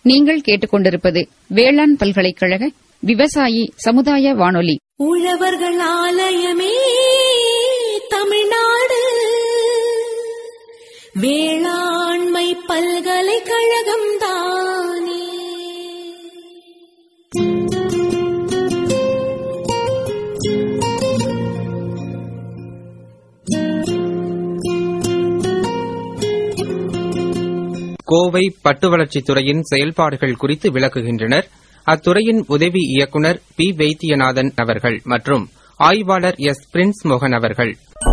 நீங்கள் கேட்டுக்கொண்டிருப்பது வேளாண் பல்கலைக்கழக விவசாயி சமுதாய வானொலி உழவர்கள் ஆலயமே தமிழ்நாடு வேளாண்மை பல்கலைக்கழகம் தானே கோவை பட்டு வளர்ச்சித் துறையின் செயல்பாடுகள் குறித்து விளக்குகின்றனர் அத்துறையின் உதவி இயக்குனர் பி வைத்தியநாதன் அவர்கள் மற்றும் ஆய்வாளர் எஸ் பிரின்ஸ் மோகன் அவர்கள்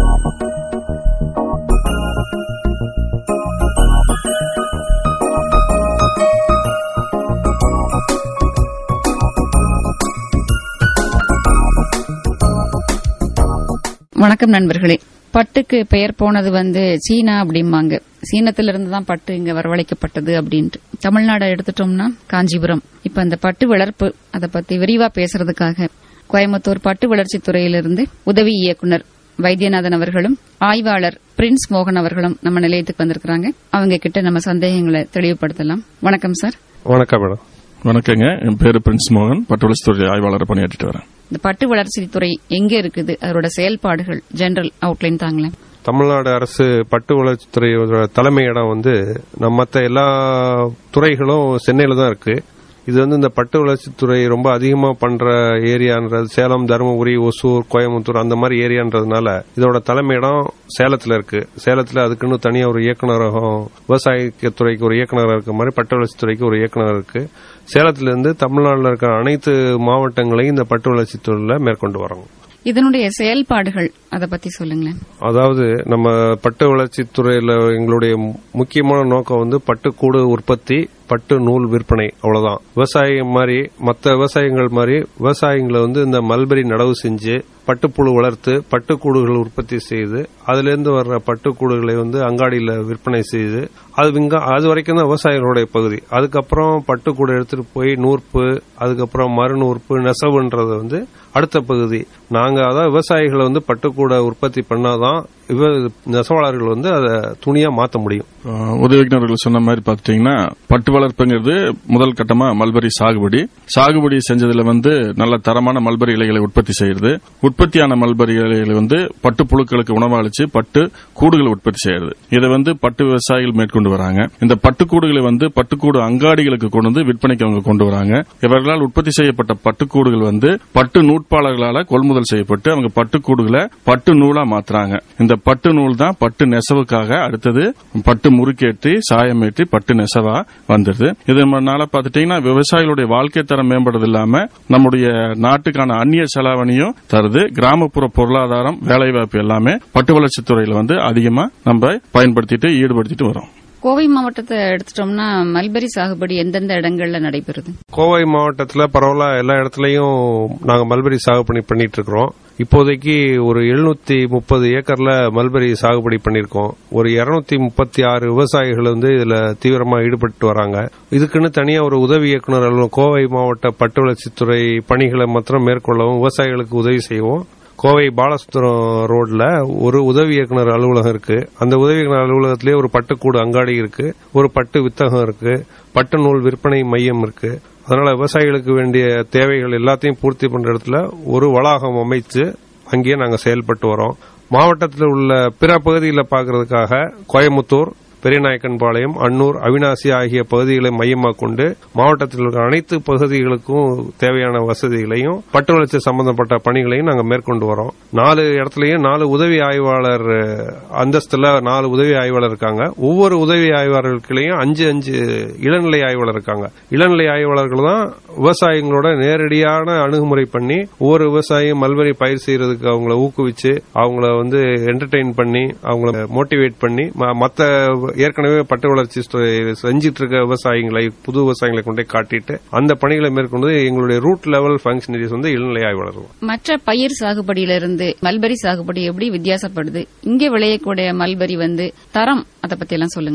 வணக்கம் நண்பர்களே பட்டுக்கு பெயர் போனது வந்து சீனா அப்படிம்பாங்க சீனத்திலிருந்து தான் பட்டு இங்க வரவழைக்கப்பட்டது அப்படின்ட்டு தமிழ்நாடு எடுத்துட்டோம்னா காஞ்சிபுரம் இப்ப அந்த பட்டு வளர்ப்பு அதை பத்தி விரிவா பேசுறதுக்காக கோயம்புத்தூர் பட்டு வளர்ச்சித் துறையிலிருந்து உதவி இயக்குனர் வைத்தியநாதன் அவர்களும் ஆய்வாளர் பிரின்ஸ் மோகன் அவர்களும் நம்ம நிலையத்துக்கு வந்திருக்கிறாங்க அவங்க கிட்ட நம்ம சந்தேகங்களை தெளிவுபடுத்தலாம் வணக்கம் சார் வணக்கம் மேடம் வணக்கங்க என் பேரு பிரின்ஸ் மோகன் பட்டுவளத்துறை ஆய்வாளர் பணியாற்றிட்டு வரேன் இந்த பட்டு வளர்ச்சித் துறை எங்க இருக்குது அதோட செயல்பாடுகள் ஜெனரல் அவுட்லைன் தாங்களேன் தமிழ்நாடு அரசு பட்டு வளர்ச்சித்துறையோட தலைமை இடம் வந்து நம்ம மற்ற எல்லா துறைகளும் சென்னையில தான் இருக்கு இது வந்து இந்த பட்டு வளர்ச்சித்துறை ரொம்ப அதிகமா பண்ற ஏரியான்றது சேலம் தருமபுரி ஒசூர் கோயம்புத்தூர் அந்த மாதிரி ஏரியான்றதுனால இதோட தலைமையிடம் சேலத்துல இருக்கு சேலத்துல அதுக்குன்னு தனியா ஒரு இயக்குநரகம் விவசாயத்துறைக்கு ஒரு இயக்குநர் இருக்க மாதிரி பட்டு வளர்ச்சித்துறைக்கு ஒரு இயக்குநர் இருக்கு சேலத்துல இருந்து தமிழ்நாட்டில் இருக்கிற அனைத்து மாவட்டங்களையும் இந்த பட்டு வளர்ச்சித்துறையில மேற்கொண்டு வரோம் இதனுடைய செயல்பாடுகள் அதை பத்தி சொல்லுங்களேன் அதாவது நம்ம பட்டு வளர்ச்சித் துறையில எங்களுடைய முக்கியமான நோக்கம் வந்து பட்டுக்கூடு உற்பத்தி பட்டு நூல் விற்பனை அவ்வளவுதான் விவசாயம் மாதிரி மற்ற விவசாயங்கள் மாதிரி விவசாயிகளை வந்து இந்த மல்பெரி நடவு செஞ்சு பட்டுப்புழு வளர்த்து பட்டுக்கூடுகள் உற்பத்தி செய்து அதிலிருந்து வர்ற பட்டுக்கூடுகளை வந்து அங்காடியில விற்பனை செய்து அது இங்க அது வரைக்கும் தான் விவசாயிகளுடைய பகுதி அதுக்கப்புறம் பட்டுக்கூடு எடுத்துட்டு போய் நூற்பு அதுக்கப்புறம் மறுநூற்பு நெசவுன்றது வந்து அடுத்த பகுதி நாங்க அதான் விவசாயிகளை வந்து பட்டுக்கூட உற்பத்தி பண்ணாதான் இவ நெசவாளர்கள் வந்து அதை துணியா மாத்த முடியும் அஹ், உதவிஞர்கள் சொன்ன மாதிரி பாத்துட்டீங்கன்னா பட்டு வளர்ப்புங்கிறது முதல் கட்டமா மல்பரி சாகுபடி சாகுபடி செஞ்சதுல வந்து நல்ல தரமான மல்பரி இலைகளை உற்பத்தி செய்யறது உற்பத்தியான மல்பரி இலைகளை வந்து பட்டு புழுக்களுக்கு உணவளிச்சு பட்டு கூடுகள் உற்பத்தி செய்யறது இதை வந்து பட்டு விவசாயிகள் மேற்கொண்டு வராங்க இந்த பட்டுக்கூடுகளை வந்து பட்டுக்கூடு அங்காடிகளுக்கு கொண்டு வந்து விற்பனைக்கு அவங்க கொண்டு வராங்க இவர்களால் உற்பத்தி செய்யப்பட்ட பட்டுக்கூடுகள் வந்து பட்டு நூற்பாளர்களால கொள்முதல் செய்யப்பட்டு அவங்க பட்டுக்கூடுகளை பட்டு நூலா மாத்துறாங்க இந்த பட்டு நூல் தான் பட்டு நெசவுக்காக அடுத்தது பட்டு முறுக்கேற்றி சாயமேற்றி பட்டு நெசவா வந்துருது இதனால பாத்துட்டீங்கன்னா விவசாயிகளுடைய வாழ்க்கை தரம் மேம்படுறது இல்லாம நம்முடைய நாட்டுக்கான அந்நிய செலாவணியும் தருது கிராமப்புற பொருளாதாரம் வேலைவாய்ப்பு எல்லாமே பட்டு வளர்ச்சித் துறையில வந்து அதிகமா நம்ம பயன்படுத்திட்டு ஈடுபடுத்திட்டு வரோம் கோவை மாவட்டத்தை எடுத்துட்டோம்னா மல்பரி சாகுபடி எந்தெந்த இடங்கள்ல நடைபெறுது கோவை மாவட்டத்துல பரவலா எல்லா இடத்துலயும் நாங்க மல்பெரி சாகுபடி பண்ணிட்டு இருக்கிறோம் இப்போதைக்கு ஒரு எழுநூத்தி முப்பது ஏக்கர்ல மல்பெரி சாகுபடி பண்ணிருக்கோம் ஒரு இருநூத்தி முப்பத்தி ஆறு விவசாயிகள் வந்து இதுல தீவிரமா ஈடுபட்டு வராங்க இதுக்குன்னு தனியா ஒரு உதவி இயக்குனர் அலுவலகம் கோவை மாவட்ட பட்டு வளர்ச்சித்துறை பணிகளை மாத்திரம் மேற்கொள்ளவும் விவசாயிகளுக்கு உதவி செய்யவும் கோவை பாலசுந்தரம் ரோட்ல ஒரு உதவி இயக்குனர் அலுவலகம் இருக்கு அந்த உதவி இயக்குனர் அலுவலகத்திலே ஒரு பட்டுக்கூடு அங்காடி இருக்கு ஒரு பட்டு வித்தகம் இருக்கு பட்டு நூல் விற்பனை மையம் இருக்கு அதனால விவசாயிகளுக்கு வேண்டிய தேவைகள் எல்லாத்தையும் பூர்த்தி பண்ற இடத்துல ஒரு வளாகம் அமைச்சு அங்கேயே நாங்க செயல்பட்டு வரோம் மாவட்டத்தில் உள்ள பிற பகுதிகளை பார்க்கறதுக்காக கோயமுத்தூர் பெரியநாயக்கன்பாளையம் அன்னூர் அவினாசி ஆகிய பகுதிகளை மையமாக கொண்டு மாவட்டத்தில் இருக்கிற அனைத்து பகுதிகளுக்கும் தேவையான வசதிகளையும் பட்டு வளர்ச்சி சம்பந்தப்பட்ட பணிகளையும் நாங்கள் மேற்கொண்டு வரோம் நாலு இடத்துலயும் நாலு உதவி ஆய்வாளர் அஹ், அந்தஸ்துல நாலு உதவி ஆய்வாளர் இருக்காங்க ஒவ்வொரு உதவி ஆய்வாளர்களுக்குள்ளேயும் அஞ்சு அஞ்சு இளநிலை ஆய்வாளர் இருக்காங்க இளநிலை ஆய்வாளர்கள் தான் விவசாயிகளோட நேரடியான அணுகுமுறை பண்ணி ஒவ்வொரு விவசாயியும் மல்பரி பயிர் செய்யறதுக்கு அவங்கள ஊக்குவிச்சு அவங்கள வந்து என்டர்டெயின் பண்ணி அவங்கள மோட்டிவேட் பண்ணி ம- மத்த ஏற்கனவே பட்டு வளர்ச்சி துறை செஞ்சிட்டு இருக்க விவசாயிகளை புது விவசாயிகளை கொண்டே காட்டிட்டு அந்த பணிகளை மேற்கொண்டு எங்களுடைய ரூட் லெவல் ஃபங்க்ஷனரிஸ் வந்து இளநிலை ஆய்வாளர்கள் மற்ற பயிர் சாகுபடியிலிருந்து மல்பரி சாகுபடி எப்படி வித்தியாசப்படுது இங்கே விளையக்கூடிய மல்பரி வந்து தரம் அதை பத்தி எல்லாம் சொல்லுங்களேன்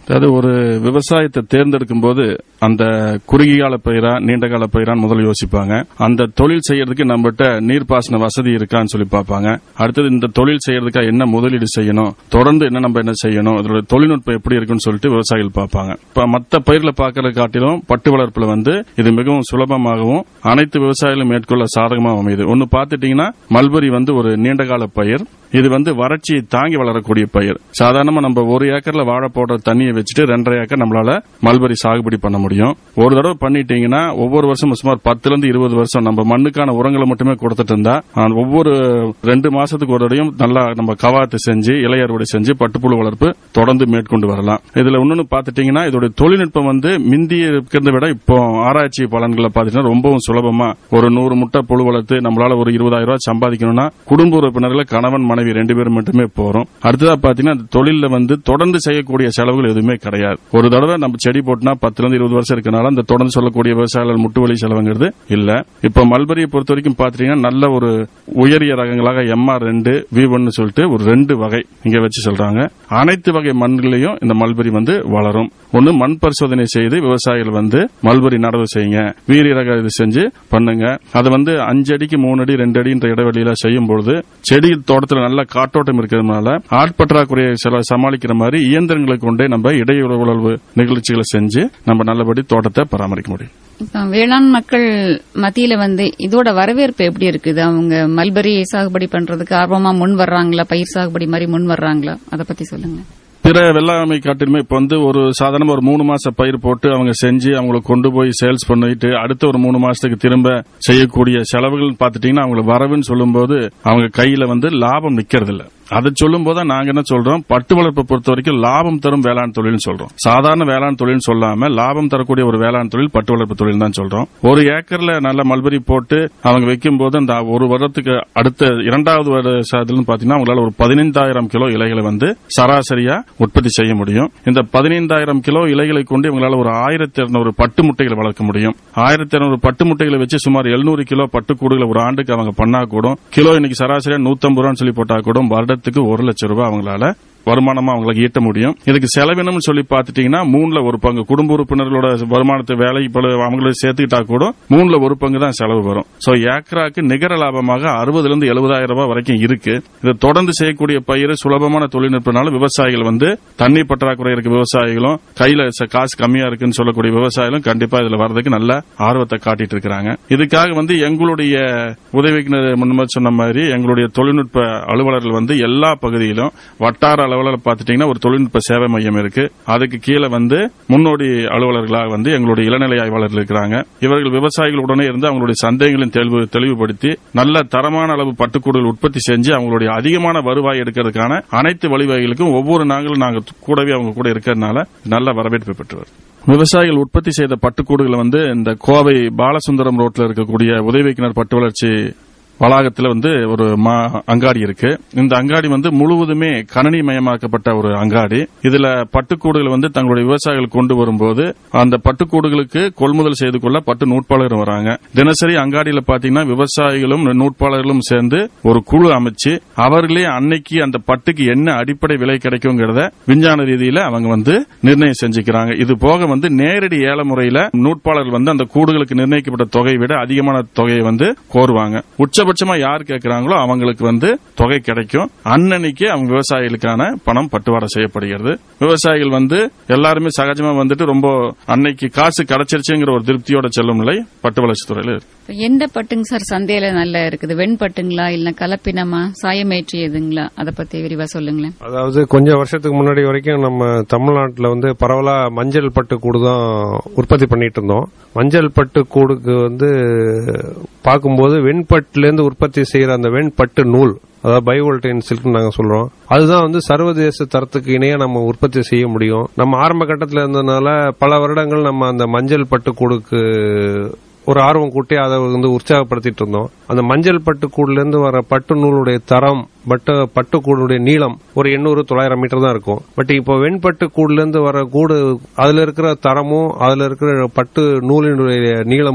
அதாவது ஒரு விவசாயத்தை தேர்ந்தெடுக்கும் போது அந்த குறுகிய கால பயிரா நீண்ட கால பயிரான்னு முதல்ல யோசிப்பாங்க அந்த தொழில் செய்யறதுக்கு நம்மகிட்ட நீர்ப்பாசன வசதி இருக்கான்னு சொல்லி பார்ப்பாங்க அடுத்தது இந்த தொழில் செய்யறதுக்கா என்ன முதலீடு செய்யணும் தொடர்ந்து என்ன நம்ம என்ன செய்யணும் இதோட தொழில்நுட்பம் எப்படி இருக்குன்னு சொல்லிட்டு விவசாயிகள் பார்ப்பாங்க இப்ப மத்த பயிர்ல பார்க்கறத காட்டிலும் பட்டு வளர்ப்புல வந்து இது மிகவும் சுலபமாகவும் அனைத்து விவசாயிகளும் மேற்கொள்ள சாதகமாக அமையுது ஒன்னு பார்த்துட்டீங்கன்னா மல்பரி வந்து ஒரு நீண்ட கால பயிர் இது வந்து வறட்சியை தாங்கி வளரக்கூடிய பயிர் சாதாரணமா நம்ம ஒரு ஏக்கர்ல வாழை போடுற தண்ணியை வச்சுட்டு ரெண்டரை ஏக்கர் நம்மளால மல்பரி சாகுபடி பண்ண முடியும் ஒரு தடவை பண்ணிட்டீங்கன்னா ஒவ்வொரு வருஷமும் சுமார் பத்துல இருந்து இருபது வருஷம் நம்ம மண்ணுக்கான உரங்களை மட்டுமே கொடுத்துட்டு இருந்தா ஆஹ், ஒவ்வொரு ரெண்டு மாசத்துக்கு ஒரு தடையும் நல்லா நம்ம கவாத்து செஞ்சு இலை அறுவடை செஞ்சு பட்டுப்புழு வளர்ப்பு தொடர்ந்து மேற்கொண்டு வரலாம் இதுல இன்னொன்னு பாத்துட்டீங்கன்னா இதோட தொழில்நுட்பம் வந்து மிந்தி இருக்கிறத விட இப்போ ஆராய்ச்சி பலன்களை பாத்தீங்கன்னா ரொம்பவும் சுலபமா ஒரு நூறு முட்டை புழு வளர்த்து நம்மளால ஒரு இருபதாயிரம் ரூபாய் சம்பாதிக்கணும்னா குடும்ப உறுப்பினர்களை கணவன் மனைவி ரெண்டு பேரும் மட்டுமே போறோம் அடுத்ததா பாத்தீங்கன்னா அந்த தொழில வந்து தொடர்ந்து செய்யக்கூடிய செலவுகள் எதுவுமே கிடையாது ஒரு தடவை நம்ம செடி போட்டுனா பத்துல இருந்து இருபது வருஷம் இருக்கனால அந்த தொடர்ந்து சொல்லக்கூடிய விவசாயிகள் முட்டு வலி செலவுங்கிறது இல்ல இப்ப மல்பரியை பொறுத்த வரைக்கும் பாத்தீங்கன்னா நல்ல ஒரு உயரிய ரகங்களாக எம்ஆர் ரெண்டு வி ஒன்னு சொல்லிட்டு ஒரு ரெண்டு வகை இங்க வச்சு சொல்றாங்க அனைத்து வகை மண்களையும் இந்த மல்பரி வந்து வளரும் ஒன்னு மண் பரிசோதனை செய்து விவசாயிகள் வந்து மல்பரி நடவு செய்யுங்க வீரிய ரக இது செஞ்சு பண்ணுங்க அதை வந்து அஞ்சு அடிக்கு மூணு அடி ரெண்டு அடின்ற இடைவெளியில செய்யும் பொழுது செடி தோட்டத்தில் நல்ல காற்றோட்டம் இருக்கிறதுனால ஆட்பற்றாக்குறையை சில சமாளிக்கிற மாதிரி இயந்திரங்களை கொண்டே நம்ம இடையுறவு நிகழ்ச்சிகளை செஞ்சு நம்ம நல்லபடி தோட்டத்தை பராமரிக்க முடியும் இப்ப வேளாண் மக்கள் மத்தியில வந்து இதோட வரவேற்பு எப்படி இருக்குது அவங்க மல்பரி சாகுபடி பண்றதுக்கு ஆர்வமா முன் வர்றாங்களா பயிர் சாகுபடி மாதிரி முன் வர்றாங்களா அத பத்தி சொல்லுங்க பிற வெள்ளாமை காட்டிலுமே இப்ப வந்து ஒரு சாதாரண ஒரு மூணு மாச பயிர் போட்டு அவங்க செஞ்சு அவங்கள கொண்டு போய் சேல்ஸ் பண்ணிட்டு அடுத்த ஒரு மூணு மாசத்துக்கு திரும்ப செய்யக்கூடிய செலவுகள் பாத்துட்டீங்கன்னா அவங்களுக்கு வரவுன்னு சொல்லும்போது அவங்க கையில வந்து லாபம் நிக்கிறது இல்ல அதை சொல்லும் போது நாங்க என்ன சொல்றோம் பட்டு வளர்ப்பை பொறுத்த வரைக்கும் லாபம் தரும் வேளாண் தொழில்னு சொல்றோம் சாதாரண வேளாண் தொழில் சொல்லாம லாபம் தரக்கூடிய ஒரு வேளாண் தொழில் பட்டு வளர்ப்பு தொழில் தான் சொல்றோம் ஒரு ஏக்கர்ல நல்ல மல்பரி போட்டு அவங்க வைக்கும் போது அந்த ஒரு வருடத்துக்கு அடுத்த இரண்டாவது வருஷத்துல பாத்தீங்கன்னா அவங்களால ஒரு பதினைந்தாயிரம் கிலோ இலைகளை வந்து சராசரியா உற்பத்தி செய்ய முடியும் இந்த பதினைந்தாயிரம் கிலோ இலைகளை கொண்டு இவங்களால ஒரு ஆயிரத்தி இருநூறு பட்டு முட்டைகளை வளர்க்க முடியும் ஆயிரத்தி இருநூறு பட்டு முட்டைகளை வச்சு சுமார் எழுநூறு கிலோ பட்டுக்கூடுகளை ஒரு ஆண்டுக்கு அவங்க பண்ணா கூட கிலோ இன்னைக்கு சராசரியா நூத்தம்பது ரூபான்னு சொல்லி போட்டா கூட வருடத்துக்கு ஒரு லட்சம் ரூபாய் அவங்களால வருமானமா அவங்களுக்கு ஈட்ட முடியும் இதுக்கு செலவினம்னு சொல்லி பார்த்துட்டீங்கன்னா மூணுல ஒரு பங்கு குடும்ப உறுப்பினர்களோட வருமானத்தை வேலை இப்ப அவங்கள சேர்த்துக்கிட்டா கூட மூணுல ஒரு பங்கு தான் செலவு வரும் சோ ஏக்கராக்கு நிகர லாபமாக அறுபதுல இருந்து எழுபதாயிரம் ரூபாய் வரைக்கும் இருக்கு இதை தொடர்ந்து செய்யக்கூடிய பயிர் சுலபமான தொழில்நுட்பனால விவசாயிகள் வந்து தண்ணி பற்றாக்குறை இருக்க விவசாயிகளும் கையில ச- காசு கம்மியா இருக்குன்னு சொல்லக்கூடிய விவசாயிகளும் கண்டிப்பா இதுல வர்றதுக்கு நல்ல ஆர்வத்தை காட்டிட்டு இருக்காங்க இதுக்காக வந்து எங்களுடைய உதவிக்கு முன்னர் சொன்ன மாதிரி எங்களுடைய தொழில்நுட்ப அலுவலர்கள் வந்து எல்லா பகுதியிலும் வட்டார அளவில் பார்த்துட்டீங்கன்னா ஒரு தொழில்நுட்ப சேவை மையம் இருக்கு அதுக்கு கீழே வந்து முன்னோடி அலுவலர்களாக வந்து எங்களுடைய இளநிலை ஆய்வாளர்கள் இருக்கிறாங்க இவர்கள் விவசாயிகளுடனே இருந்து அவங்களுடைய சந்தேகங்களின் தெளிவு தெளிவுபடுத்தி நல்ல தரமான அளவு பட்டுக்கூடுகள் உற்பத்தி செஞ்சு அவங்களுடைய அதிகமான வருவாய் எடுக்கிறதுக்கான அனைத்து வழிவகைகளுக்கும் ஒவ்வொரு நாங்களும் நாங்க கூடவே அவங்க கூட இருக்கிறதுனால நல்ல வரவேற்பு பெற்று வருது. விவசாயிகள் உற்பத்தி செய்த பட்டுக்கூடுகளை வந்து இந்த கோவை பாலசுந்தரம் ரோட்ல இருக்கக்கூடிய உதவிக்கிணர் பட்டு வளர்ச்சி வளாகத்தில் வந்து ஒரு மா- அங்காடி இருக்கு இந்த அங்காடி வந்து முழுவதுமே கணனி மயமாக்கப்பட்ட ஒரு அங்காடி இதுல பட்டுக்கூடுகள் வந்து தங்களுடைய விவசாயிகள் கொண்டு வரும்போது அந்த பட்டுக்கூடுகளுக்கு கொள்முதல் செய்து கொள்ள பட்டு நூற்பாளர்கள் வராங்க தினசரி அங்காடியில பாத்தீங்கன்னா விவசாயிகளும் நூற்பாளர்களும் சேர்ந்து ஒரு குழு அமைச்சு அவர்களே அன்னைக்கு அந்த பட்டுக்கு என்ன அடிப்படை விலை கிடைக்குங்கிறத விஞ்ஞான ரீதியில அவங்க வந்து நிர்ணயம் செஞ்சுக்கிறாங்க இது போக வந்து நேரடி ஏல முறையில நூற்பாளர்கள் வந்து அந்த கூடுகளுக்கு நிர்ணயிக்கப்பட்ட தொகையை விட அதிகமான தொகையை வந்து கோருவாங்க உச்சபட்சமா யார் கேட்கிறாங்களோ அவங்களுக்கு வந்து தொகை கிடைக்கும் அன்னன்னைக்கு அவங்க விவசாயிகளுக்கான பணம் பட்டுவாடா செய்யப்படுகிறது விவசாயிகள் வந்து எல்லாருமே சகஜமா வந்துட்டு ரொம்ப அன்னைக்கு காசு கிடைச்சிருச்சுங்கிற ஒரு திருப்தியோட செல்லும் நிலை பட்டு வளர்ச்சி துறையில இருக்கு இப்ப எந்த பட்டுங்க சார் சந்தையில நல்லா இருக்குது வெண்பட்டுங்களா இல்ல கலப்பினமா சாயமேற்றியதுங்களா அத பத்தி விரிவா சொல்லுங்களேன் அதாவது கொஞ்சம் வருஷத்துக்கு முன்னாடி வரைக்கும் நம்ம தமிழ்நாட்டில் வந்து பரவலா மஞ்சள் பட்டு கூடு தான் உற்பத்தி பண்ணிட்டு இருந்தோம் மஞ்சள் பட்டு கூடுக்கு வந்து பார்க்கும்போது வெண்பட்டுலேருந்து உற்பத்தி செய்யற அந்த வெண்பட்டு நூல் அதாவது பயோவோல்டைன் சில்க் நாங்க சொல்றோம் அதுதான் வந்து சர்வதேச தரத்துக்கு இணையா நம்ம உற்பத்தி செய்ய முடியும் நம்ம ஆரம்ப கட்டத்தில் இருந்ததுனால பல வருடங்கள் நம்ம அந்த மஞ்சள் பட்டு கூடுக்கு ஒரு ஆர்வம் கூட்டி அதை வந்து உற்சாகப்படுத்திட்டு இருந்தோம் அந்த மஞ்சள் பட்டுக்கூடுல இருந்து வர பட்டு நூலுடைய தரம் பட்டு பட்டுக்கூடுடைய நீளம் ஒரு எண்ணூறு தொள்ளாயிரம் மீட்டர் தான் இருக்கும் பட் இப்போ வெண்பட்டு கூடுல இருந்து வர கூடு அதுல இருக்கிற தரமும் அதுல இருக்கிற பட்டு நூலினுடைய நீளமும்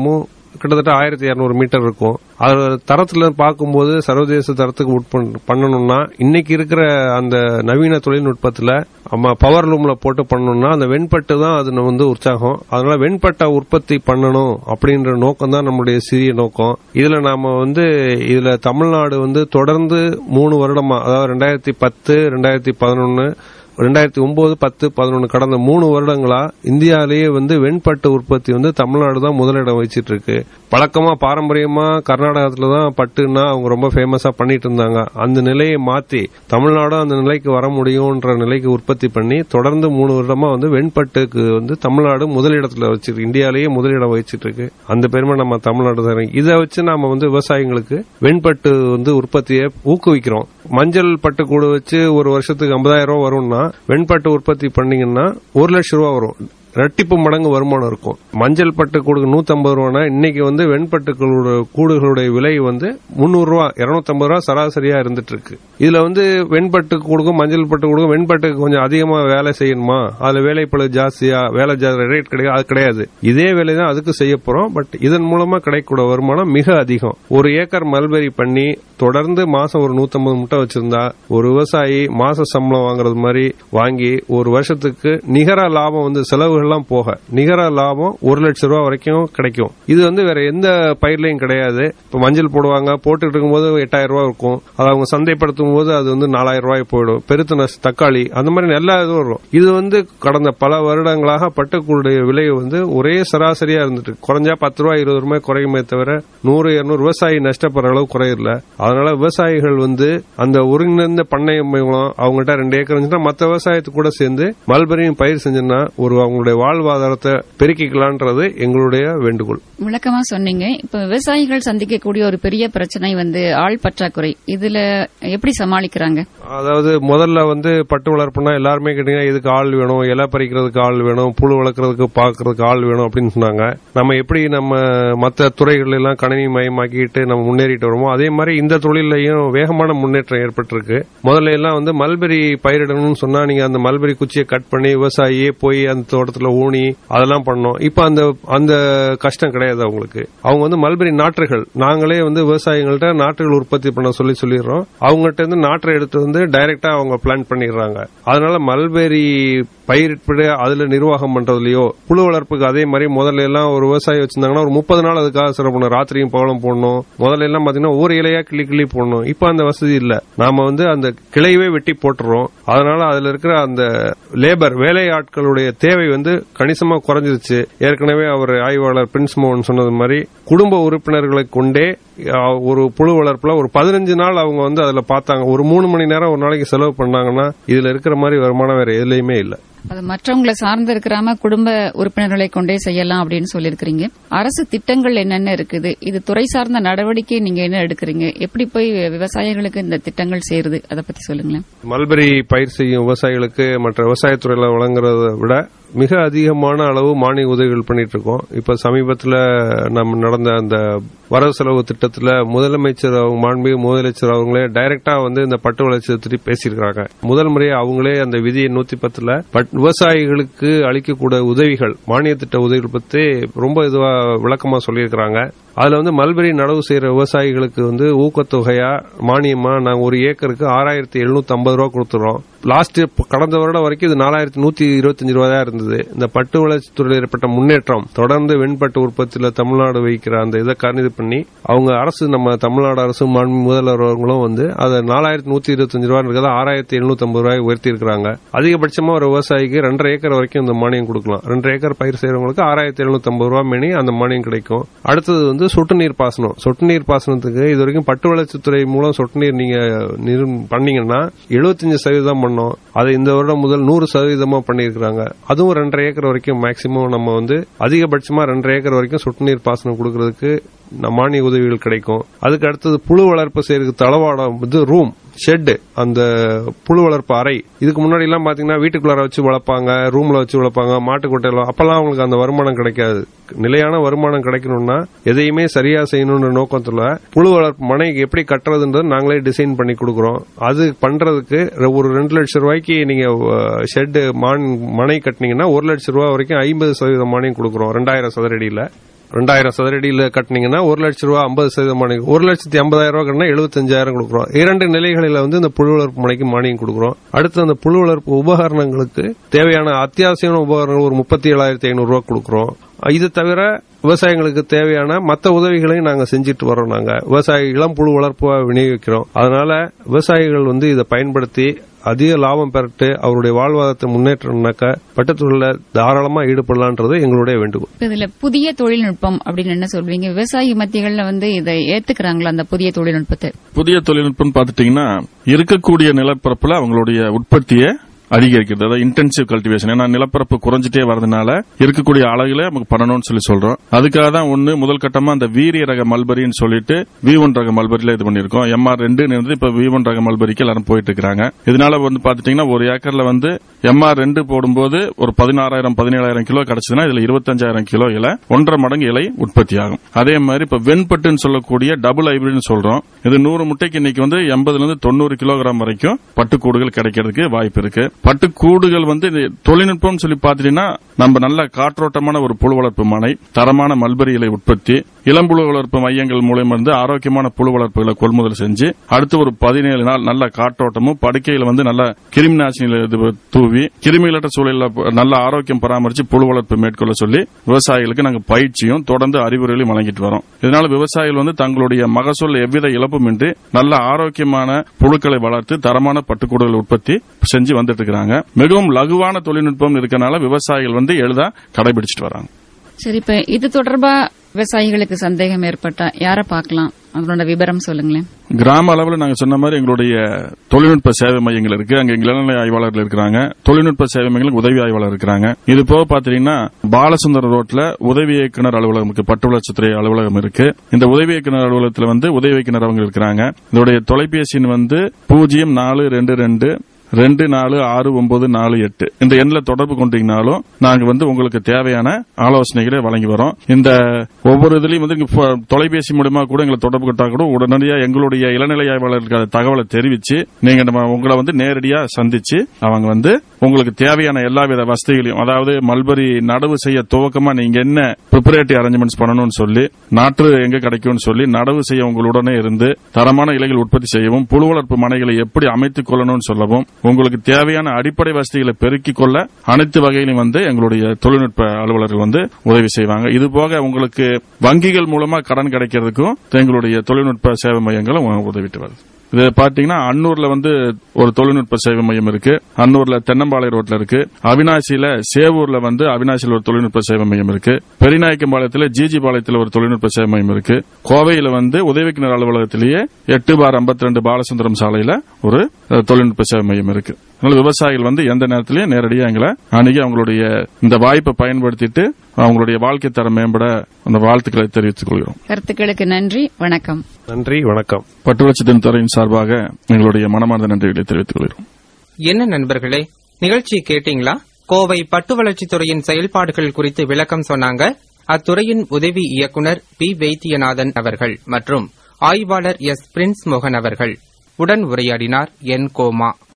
கிட்டத்தட்ட ஆயிரத்தி இருநூறு மீட்டர் இருக்கும் அது தரத்துல பார்க்கும்போது சர்வதேச தரத்துக்கு உட்பண் பண்ணணும்னா இன்னைக்கு இருக்கிற அந்த நவீன தொழில்நுட்பத்துல நம்ம பவர் லூம்ல போட்டு பண்ணணும்னா அந்த வெண்பட்டு தான் அது வந்து உற்சாகம் அதனால வெண்பட்டை உற்பத்தி பண்ணணும் அப்படின்ற நோக்கம் தான் நம்மளுடைய சிறிய நோக்கம் இதுல நாம வந்து இதுல தமிழ்நாடு வந்து தொடர்ந்து மூணு வருடமா அதாவது ரெண்டாயிரத்தி பத்து ரெண்டாயிரத்தி பதினொன்னு ரெண்டாயிரத்தி ஒன்பது பத்து பதினொன்று கடந்த மூணு வருடங்களா இந்தியாவிலேயே வந்து வெண்பட்டு உற்பத்தி வந்து தமிழ்நாடு தான் முதலிடம் வச்சிட்டு இருக்கு பழக்கமா பாரம்பரியமா கர்நாடகத்துல தான் பட்டுன்னா அவங்க ரொம்ப ஃபேமஸா பண்ணிட்டு இருந்தாங்க அந்த நிலையை மாத்தி தமிழ்நாடும் அந்த நிலைக்கு வர முடியும்ன்ற நிலைக்கு உற்பத்தி பண்ணி தொடர்ந்து மூணு வருடமா வந்து வெண்பட்டுக்கு வந்து தமிழ்நாடு முதலிடத்துல வச்சிருக்கு இந்தியாவிலேயே முதலிடம் வச்சிட்டு இருக்கு அந்த பெருமை நம்ம தமிழ்நாடு தான் இருக்கு. இதை வச்சு நாம வந்து விவசாயிகளுக்கு வெண்பட்டு வந்து உற்பத்தியை ஊக்குவிக்கிறோம் மஞ்சள் பட்டு கூடு வச்சு ஒரு வருஷத்துக்கு 50000 ரூபாய் வரும்னா வெண்பட்டு உற்பத்தி பண்ணீங்கன்னா ஒரு லட்சம் ரூபாய் வரும் ரெட்டிப்பு மடங்கு வருமானம் இருக்கும் மஞ்சள் பட்டு கூடுக்கு 150 ரூபானா இன்னைக்கு வந்து வெண்பட்டுகளோட கூடுகளுடைய விலை வந்து 300 ரூபா 250 ரூபா சராசரியா இருந்துட்டு இருக்கு இதுல வந்து வெண்பட்டு கூடுக்கும் மஞ்சள் பட்டு கூடுக்கும் வெண்பட்டுக்கு கொஞ்சம் அதிகமா வேலை செய்யணுமா அதுல வேலைப்பளு ஜாஸ்தியா வேலை ரேட் கிடையாது அது கிடையாது இதே வேலை தான் அதுக்கு செய்ய போறோம் பட் இதன் மூலமா கிடைக்கக்கூடிய வருமானம் மிக அதிகம் ஒரு ஏக்கர் மல்பெரி பண்ணி தொடர்ந்து மாசம் ஒரு 150 முட்டை வச்சிருந்தா ஒரு விவசாயி மாச சம்பளம் வாங்குறது மாதிரி வாங்கி ஒரு வருஷத்துக்கு நிகர லாபம் வந்து செலவுகள்லாம் போக நிகர லாபம் ஒரு லட்சம் ரூபாய் வரைக்கும் கிடைக்கும் இது வந்து வேற எந்த பயிர்லயும் கிடையாது இப்ப மஞ்சள் போடுவாங்க போட்டுட்டு இருக்கும்போது எட்டாயிரம் ரூபாய் இருக்கும் அதை அவங்க சந்தைப்படுத்தும் போது அது வந்து நாலாயிரம் ரூபாய் போயிடும் பெருத்து நஷ்ட தக்காளி அந்த மாதிரி எல்லா இதுவும் வரும் இது வந்து கடந்த பல வருடங்களாக பட்டுக்கூடைய விலை வந்து ஒரே சராசரியா இருந்துட்டு குறைஞ்சா பத்து ரூபாய் இருபது ரூபாய் குறையுமே தவிர நூறு இருநூறு விவசாயி நஷ்டப்படுற அளவு குறையல அதனால விவசாயிகள் வந்து அந்த ஒருங்கிணைந்த பண்ணை மூலம் அவங்ககிட்ட ரெண்டு ஏக்கர் இருந்துச்சுன்னா மற்ற விவசாயத்து கூட சேர்ந்து மல்பரியும் பயிர் செஞ்சோம்னா ஒரு அவங்களுடைய வாழ்வாதாரத்தை பெருக்கிக்கலான்றது எங்களுடைய வேண்டுகோள் விளக்கமா சொன்னீங்க இப்ப விவசாயிகள் சந்திக்கக்கூடிய ஒரு பெரிய பிரச்சனை வந்து ஆள் பற்றாக்குறை இதுல எப்படி சமாளிக்கிறாங்க அதாவது முதல்ல வந்து பட்டு வளர்ப்புனா எல்லாருமே கேட்டீங்கன்னா இதுக்கு ஆள் வேணும் இலை பறிக்கிறதுக்கு ஆள் வேணும் புழு வளர்க்கறதுக்கு பாக்குறதுக்கு ஆள் வேணும் அப்படின்னு சொன்னாங்க நம்ம எப்படி நம்ம மற்ற துறைகள் எல்லாம் கணினி மயமாக்கிட்டு நம்ம முன்னேறிட்டு வருமோ அதே மாதிரி இந்த தொழிலையும் வேகமான முன்னேற்றம் ஏற்பட்டிருக்கு முதல்ல எல்லாம் வந்து மல்பெரி பயிரிடணும்னு சொன்னா நீங்க அந்த மல்பெரி குச்சியை கட் பண்ணி விவசாயியே போய் அந்த தோட்டத்துல ஊனி அதெல்லாம் பண்ணோம் இப்ப அந்த அந்த கஷ்டம் கிடையாது அவங்களுக்கு அவங்க வந்து மல்பெரி நாற்றுகள் நாங்களே வந்து விவசாயிகள்ட்ட நாற்றுகள் உற்பத்தி பண்ண சொல்லி சொல்லிடுறோம் அவங்ககிட்ட இருந்து நாற்றை எடுத்து வந்து டைரக்டா அவங்க பிளான் பண்ணிடுறாங்க அதனால மல்பெரி பயிரிட்டு அதுல நிர்வாகம் பண்றதுலயோ புழு வளர்ப்புக்கு அதே மாதிரி முதல்ல எல்லாம் ஒரு விவசாயி வச்சிருந்தாங்கன்னா ஒரு முப்பது நாள் அதுக்காக சிறப்பு ராத்திரியும் பகலும் போடணும் முதல்ல எல்லாம் பாத்தீங்கன்னா ஒரு இலையா கிளி கிளி போடணும் இப்ப அந்த வசதி இல்ல நாம வந்து அந்த கிளையவே வெட்டி போட்டுறோம் அதனால அதுல இருக்கிற அந்த லேபர் வேலை ஆட்களுடைய தேவை வந்து கணிசமா குறைஞ்சிருச்சு ஏற்கனவே அவர் ஆய்வாளர் பிரின்ஸ் மோகன் சொன்னது மாதிரி குடும்ப உறுப்பினர்களை கொண்டே அஹ், ஒரு புழு வளர்ப்புல ஒரு பதினஞ்சு நாள் அவங்க வந்து அதுல பார்த்தாங்க ஒரு மூணு மணி நேரம் ஒரு நாளைக்கு செலவு பண்ணாங்கன்னா இதுல இருக்கிற மாதிரி வருமானம் வேற எதுலயுமே இல்ல அது மற்றவங்களை சார்ந்து இருக்கிறாம குடும்ப உறுப்பினர்களை கொண்டே செய்யலாம் அப்படின்னு சொல்லியிருக்கிறீங்க அரசு திட்டங்கள் என்னென்ன இருக்குது இது துறை சார்ந்த நடவடிக்கை நீங்க என்ன எடுக்கிறீங்க எப்படி போய் விவசாயிகளுக்கு இந்த திட்டங்கள் சேருது அதை பத்தி சொல்லுங்களேன் மல்பெரி பயிர் செய்யும் விவசாயிகளுக்கு மற்ற விவசாயத்துறையில வழங்குறத விட மிக அதிகமான அளவு மானிய உதவிகள் பண்ணிட்டு இருக்கோம் இப்ப சமீபத்துல நம்ம நடந்த அந்த வரவு செலவு திட்டத்துல முதலமைச்சர் அவங்க மாண்புமிகு முதலமைச்சர் அவங்களே டைரக்டா வந்து இந்த பட்டு வளர்ச்சி பற்றி பேசியிருக்காங்க முதல் முறையா அவங்களே அந்த விதியை நூத்தி பத்துல பட் விவசாயிகளுக்கு அளிக்கக்கூடிய உதவிகள் மானிய திட்ட உதவிகள் பத்தி ரொம்ப இதுவா விளக்கமா சொல்லியிருக்கிறாங்க அதுல வந்து மல்பெரி நடவு செய்யற விவசாயிகளுக்கு வந்து ஊக்கத்தொகையா மானியமா நாங்க ஒரு ஏக்கருக்கு ஆறாயிரத்தி எழுநூத்தி ஐம்பது ரூபா கொடுத்துறோம் லாஸ்ட் கடந்த வருடம் வரைக்கும் இது நாலாயிரத்தி நூத்தி இருபத்தஞ்சு ரூபா தான் இருந்தது இந்த பட்டு வளர்ச்சித் துறையில் ஏற்பட்ட முன்னேற்றம் தொடர்ந்து வெண்பட்டு உற்பத்தியில தமிழ்நாடு வைக்கிற அந்த இதை கருதி பண்ணி அவங்க அரசு நம்ம தமிழ்நாடு அரசு மாண்பு முதல்வர் அவர்களும் வந்து அதை நாலாயிரத்தி நூத்தி இருபத்தஞ்சு ரூபா இருக்கிறத ஆறாயிரத்தி எழுநூத்தி ஐம்பது ரூபாய் உயர்த்தி இருக்கிறாங்க அதிகபட்சமா ஒரு விவசாயிக்கு ரெண்டரை ஏக்கர் வரைக்கும் இந்த மானியம் கொடுக்கலாம் ரெண்டரை ஏக்கர் பயிர் செய்யறவங்களுக்கு ஆறாயிரத்தி எழுநூத்தி ஐம்பது ரூபாய் மேனி அந்த மானியம் கிடைக்கும் அடுத்தது வந்து சொட்டு நீர் பாசனம் சொட்டு நீர் பாசனத்துக்கு இது வரைக்கும் பட்டு வளர்ச்சித்துறை மூலம் சொட்டு நீர் நீங்க நிறு- பண்ணீங்கன்னா 75% சதவீதம் பண்ணோம் அதை இந்த வருடம் முதல் நூறு சதவீதமா பண்ணியிருக்கிறாங்க அதுவும் ரெண்டரை ஏக்கர் வரைக்கும் மேக்சிமம் நம்ம வந்து அதிகபட்சமா ரெண்டரை ஏக்கர் வரைக்கும் சொட்டு நீர் பாசனம் கொடுக்கறதுக்கு ந- மானிய உதவிகள் கிடைக்கும் அதுக்கு அடுத்தது புழு வளர்ப்பு செய்யறதுக்கு தளவாடம் இது ரூம் ஷெட் அந்த புழு வளர்ப்பு அறை இதுக்கு முன்னாடி எல்லாம் பாத்தீங்கன்னா வீட்டுக்குள்ளார வச்சு வளர்ப்பாங்க ரூம்ல வச்சு வளர்ப்பாங்க மாட்டுக்கொட்டையில அப்பெல்லாம் அவங்களுக்கு அந்த வருமானம் கிடைக்காது நிலையான வருமானம் கிடைக்கணும்னா எதையுமே சரியா செய்யணும்ன்ற நோக்கத்துல புழு வளர்ப்பு மனை எப்படி கட்டுறதுன்றது நாங்களே டிசைன் பண்ணி கொடுக்குறோம் அது பண்றதுக்கு ஒரு ரெண்டு லட்சம் ரூபாய்க்கு நீங்க ஷெட் மனை கட்டினீங்கன்னா ஒரு லட்சம் ரூபாய் வரைக்கும் ஐம்பது சதவீதம் மானியம் கொடுக்குறோம் ரெண்டாயிரம் சதுரடியில ரெண்டாயிரம் சதுரடியில கட்டினீங்கன்னா ஒரு லட்சம் ரூபாய் ஐம்பது சதவீதம் மானியம் ஒரு லட்சத்தி ஐம்பதாயிரம் ரூபாய் கட்டினா எழுபத்தஞ்சாயிரம் கொடுக்குறோம் இரண்டு நிலைகளில வந்து இந்த புழு வளர்ப்பு மனைக்கு மானியம் கொடுக்குறோம் அடுத்து அந்த புழு வளர்ப்பு உபகரணங்களுக்கு தேவையான அத்தியாவசியமான உபகரணங்கள் ஒரு முப்பத்தி ஏழாயிரத்தி ஐநூறு ரூபாய் கொடுக்குறோம் இது தவிர விவசாயிகளுக்கு தேவையான மற்ற உதவிகளையும் நாங்க செஞ்சுட்டு வரோம் நாங்க விவசாய இளம் புழு வளர்ப்பா விநியோகிக்கிறோம் அதனால விவசாயிகள் வந்து இதை பயன்படுத்தி அதிக லாபம் பெறட்டு அவருடைய வாழ்வாதாரத்தை முன்னேற்றம்னாக்க பட்டத்தொழில தாராளமா ஈடுபடலான்றது எங்களுடைய வேண்டுகோள் இப்ப இதுல புதிய தொழில்நுட்பம் அப்படின்னு என்ன சொல்வீங்க விவசாயி மத்திகள்ல வந்து இதை ஏத்துக்கிறாங்களா அந்த புதிய தொழில்நுட்பத்தை புதிய தொழில்நுட்பம் பார்த்துட்டீங்கன்னா இருக்கக்கூடிய நிலப்பரப்புல அவங்களுடைய உற்பத்தியை அதிகரிக்கிறது அதாவது இன்டென்சிவ் கல்டிவேஷன் ஏன்னா நிலப்பரப்பு குறைஞ்சிட்டே வரதுனால இருக்கக்கூடிய அழகுல நமக்கு பண்ணணும்னு சொல்லி சொல்றோம் அதுக்காக தான் ஒன்னு முதல் கட்டமா அந்த வீரிய ரக மல்பரின்னு சொல்லிட்டு வி ஒன் ரக மல்பரியில இது பண்ணிருக்கோம் எம்ஆர் ரெண்டு இருந்து இப்ப வி ஒன் ரக மல்பரிக்கு எல்லாரும் போயிட்டு இருக்காங்க இதனால வந்து பாத்துட்டீங்கன்னா ஒரு ஏக்கர்ல வந்து எம்ஆர் ரெண்டு போடும்போது ஒரு பதினாறாயிரம் பதினேழாயிரம் கிலோ கிடைச்சதுன்னா இதுல இருபத்தஞ்சாயிரம் கிலோ இலை ஒன்றரை மடங்கு இலை உற்பத்தி ஆகும் அதே மாதிரி இப்ப வெண்பட்டுன்னு சொல்லக்கூடிய டபுள் ஹைபிரிட்னு சொல்றோம் இது நூறு முட்டைக்கு இன்னைக்கு வந்து எண்பதுல இருந்து தொண்ணூறு கிலோகிராம் வரைக்கும் பட்டுக்கூடுகள் கிடைக்கிறதுக்கு வாய்ப்பு இருக்கு பட்டுக்கூடுகள் வந்து இது தொழில்நுட்பம் சொல்லி பாத்தீங்கன்னா நம்ம நல்ல காற்றோட்டமான ஒரு புழு வளர்ப்பு மனை தரமான மல்பரி இலை உற்பத்தி இளம்புழு வளர்ப்பு மையங்கள் மூலயமா இருந்து ஆரோக்கியமான புழு வளர்ப்புகளை கொள்முதல் செஞ்சு அடுத்து ஒரு பதினேழு நாள் நல்ல காற்றோட்டமும் படுக்கையில வந்து நல்ல கிருமி நாசினிகள் இது தூவி கிருமிகளற்ற சூழலில் நல்ல ஆரோக்கியம் பராமரிச்சு புழு வளர்ப்பு மேற்கொள்ள சொல்லி விவசாயிகளுக்கு நாங்கள் பயிற்சியும் தொடர்ந்து அறிவுரைகளையும் வழங்கிட்டு வரோம் இதனால விவசாயிகள் வந்து தங்களுடைய மகசூல் எவ்வித இழப்புமின்றி நல்ல ஆரோக்கியமான புழுக்களை வளர்த்து தரமான பட்டுக்கூடுகள் உற்பத்தி செஞ்சு வந்துட்டு இருக்காங்க மிகவும் லகுவான தொழில்நுட்பம் இருக்கனால விவசாயிகள் வந்து எளிதா கடைபிடிச்சிட்டு வராங்க சரி இப்ப இது தொடர்பா விவசாயிகளுக்கு சந்தேகம் ஏற்பட்டா யார பார்க்கலாம் அவரோட விவரம் சொல்லுங்களேன் கிராம அளவில் நாங்க சொன்ன மாதிரி எங்களுடைய தொழில்நுட்ப சேவை மையங்கள் இருக்கு அங்க எங்க இளநிலை ஆய்வாளர்கள் இருக்கிறாங்க தொழில்நுட்ப சேவை மையங்களுக்கு உதவி ஆய்வாளர் இருக்கிறாங்க இது போக பாத்தீங்கன்னா பாலசுந்தர ரோட்ல உதவி இயக்குனர் அலுவலகம் இருக்கு பட்டு வளர்ச்சித்துறை அலுவலகம் இருக்கு இந்த உதவி இயக்குனர் அலுவலகத்துல வந்து உதவி இயக்குனர் அவங்க இருக்கிறாங்க இதோடைய தொலைபேசி எண் வந்து பூஜ்ஜியம் நாலு ரெண்டு ரெண்டு ரெண்டு நாலு ஆறு ஒன்பது நாலு எட்டு இந்த எண்ணில் தொடர்பு கொண்டீங்கனாலும் நாங்க வந்து உங்களுக்கு தேவையான ஆலோசனைகளை வழங்கி வரோம் இந்த ஒவ்வொரு இதுலயும் வந்து நீங்க ப- தொலைபேசி மூலமா கூட எங்களை தொடர்பு கொண்டா கூட உடனடியாக எங்களுடைய இளநிலை ஆய்வாளர்களுக்கு அந்த தகவலை தெரிவிச்சு நீங்க நம்ம உங்களை வந்து நேரடியா சந்திச்சு அவங்க வந்து உங்களுக்கு தேவையான எல்லாவித வசதிகளையும் அதாவது மல்பரி நடவு செய்ய துவக்கமா நீங்க என்ன ப்ரிப்பரேட்டரி அரேஞ்ச்மெண்ட்ஸ் பண்ணணும்னு சொல்லி நாற்று எங்க கிடைக்கும்னு சொல்லி நடவு செய்ய உங்களுடனே இருந்து தரமான இலைகள் உற்பத்தி செய்யவும் புழு வளர்ப்பு மனைகளை எப்படி அமைத்துக் கொள்ளணும்னு சொல்லவும் உங்களுக்கு தேவையான அடிப்படை வசதிகளை பெருக்கிக் கொள்ள அனைத்து வகையிலும் வந்து எங்களுடைய தொழில்நுட்ப அலுவலர்கள் வந்து உதவி செய்வாங்க இது போக உங்களுக்கு வங்கிகள் மூலமா கடன் கிடைக்கிறதுக்கும் எங்களுடைய தொழில்நுட்ப சேவை மையங்களும் உதவிட்டு வருது இது பாத்தீங்கன்னா அன்னூர்ல வந்து ஒரு தொழில்நுட்ப சேவை மையம் இருக்கு அன்னூர்ல தென்னம்பாளையம் ரோட்ல இருக்கு அவினாசியில சேவூர்ல வந்து அவினாசியில் ஒரு தொழில்நுட்ப சேவை மையம் இருக்கு பெரியநாயக்கம்பாளையத்துல ஜிஜி பாளையத்துல ஒரு தொழில்நுட்ப சேவை மையம் இருக்கு கோவையில வந்து உதவிக்கிணர் அலுவலகத்திலேயே எட்டு பார் ஐம்பத்தி ரெண்டு பாலசுந்தரம் சாலையில ஒரு அஹ், தொழில்நுட்ப சேவை மையம் இருக்கு அதனால விவசாயிகள் வந்து எந்த நேரத்திலயும் நேரடியாக எங்களை அணுகி அவங்களுடைய இந்த வாய்ப்பை பயன்படுத்திட்டு அவங்களுடைய வாழ்க்கை தரம் மேம்பட அந்த வாழ்த்துக்களை தெரிவித்துக் கொள்கிறோம் கருத்துக்களுக்கு நன்றி வணக்கம் நன்றி வணக்கம் பட்டுவளர்ச்சி தினத்துறையின் சார்பாக எங்களுடைய மனமார்ந்த நன்றிகளை தெரிவித்துக் கொள்கிறோம் என்ன நண்பர்களே நிகழ்ச்சி கேட்டீங்களா கோவை பட்டு வளர்ச்சித்துறையின் செயல்பாடுகள் குறித்து விளக்கம் சொன்னாங்க அத்துறையின் உதவி இயக்குனர் பி வைத்தியநாதன் அவர்கள் மற்றும் ஆய்வாளர் எஸ் பிரின்ஸ் மோகன் அவர்கள் உடன் உரையாடினார் என் கோமா